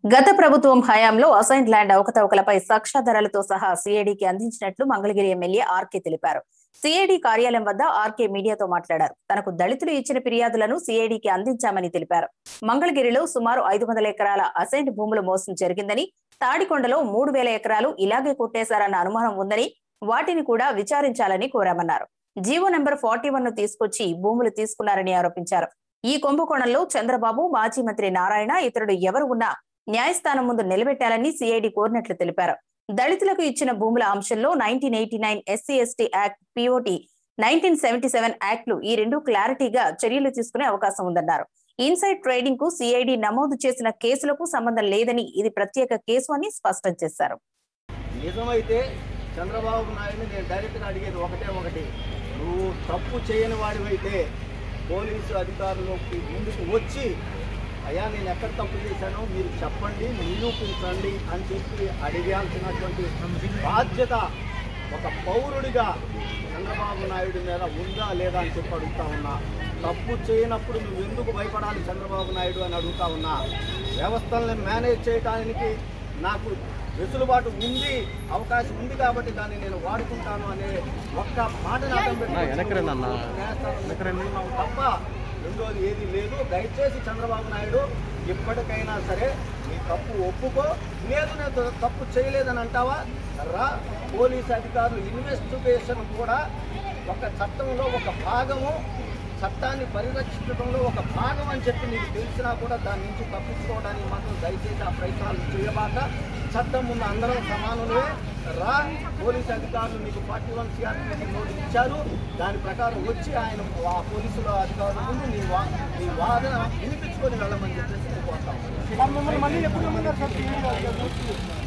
గత ప్రభుత్వం హయాంలో అసైన్ ల్యాండ్ అవకతవకలపై సాక్ష్యాధారాలతో సహా సిఐడికి అందించినట్లు మంగళగిరి ఎమ్మెల్యే ఆర్కే తెలిపారు సిఐడి కార్యాలయం వద్ద ఆర్కే మీడియాతో మాట్లాడారు తనకు దళితులు ఇచ్చిన ఫిర్యాదులను సిఐడికి అందించామని తెలిపారు మంగళగిరిలో సుమారు ఐదు వందల ఎకరాల అసైన్ భూముల మోసం జరిగిందని తాడికొండలో మూడు వేల ఎకరాలు ఇలాగే కొట్టేశారన్న అనుమానం ఉందని వాటిని కూడా విచారించాలని కోరామన్నారు జీవో నెంబర్ ఫార్టీ వన్ ను తీసుకొచ్చి భూములు తీసుకున్నారని ఆరోపించారు ఈ కుంభకోణంలో చంద్రబాబు మాజీ మంత్రి నారాయణ ఇతరుడు ఎవరు ఉన్నా న్యాయస్థానం ముందు నిలబెట్టాలని సిఐడి కోరినట్లు తెలిపారు దళితులకు ఇచ్చిన భూముల అంశంలో nineteen eighty nine SC ST act POT nineteen seventy seven యాక్ట్లు ఈ రెండు క్లారిటీగా చర్యలు తీసుకునే అవకాశం ఉందన్నారు ఇన్సైడ్ ట్రేడింగ్ కు సిఐడి నమోదు చేసిన కేసులకు సంబంధం లేదని ఇది ప్రత్యేక కేసు అని స్పష్టం చేశారు నిజమైతే చంద్రబాబు నాయుడు నేను డైరెక్ట్గా అడిగేది ఒకటే ఒకటి నువ్వు తప్పు చేయని వాడివైతే పోలీసు అధికారులకి ముందుకు వచ్చి అయ్యా నేను ఎక్కడ తప్పు చేశానో మీరు చెప్పండి నిరూపించండి అని చెప్పి అడిగాల్సినటువంటి బాధ్యత ఒక పౌరుడిగా చంద్రబాబు నాయుడు మీద ఉందా లేదా అని చెప్పి అడుగుతా ఉన్నా తప్పు చేయనప్పుడు నువ్వు ఎందుకు భయపడాలి చంద్రబాబు నాయుడు అని అడుగుతా ఉన్నా వ్యవస్థల్ని మేనేజ్ చేయడానికి నాకు వెసులుబాటు ఉంది అవకాశం ఉంది కాబట్టి దాన్ని నేను వాడుకుంటాను అనే ఒక్క మాట నాటం తప్ప రెండోది ఏది లేదు దయచేసి చంద్రబాబు నాయుడు ఇప్పటికైనా సరే నీ తప్పు ఒప్పుకో లేదు నేను తప్పు చేయలేదని అంటావా రా పోలీస్ అధికారులు ఇన్వెస్టిగేషన్ కూడా ఒక చట్టంలో ఒక భాగము చట్టాన్ని పరిరక్షించడంలో ఒక భాగం అని చెప్పి నీకు తెలిసినా కూడా దాని నుంచి తప్పించుకోవడానికి మాత్రం దయచేసి ఆ ప్రయత్నాలు చేయబాక చట్టం ముందు అందరం సమానులే రా పోలీస్ అధికారులు నీకు ఫార్టీ వన్ సిఆర్పీకి నోటీస్ ఇచ్చారు దాని ప్రకారం వచ్చి ఆయన ఆ పోలీసుల అధికారుల ముందు నీ వా నీ వాదన వినిపించుకొని వెళ్ళమని చెప్పేసి నేను కోరుతాను మమ్మల్ని మళ్ళీ ఎప్పుడు రమ్మన్నారు సార్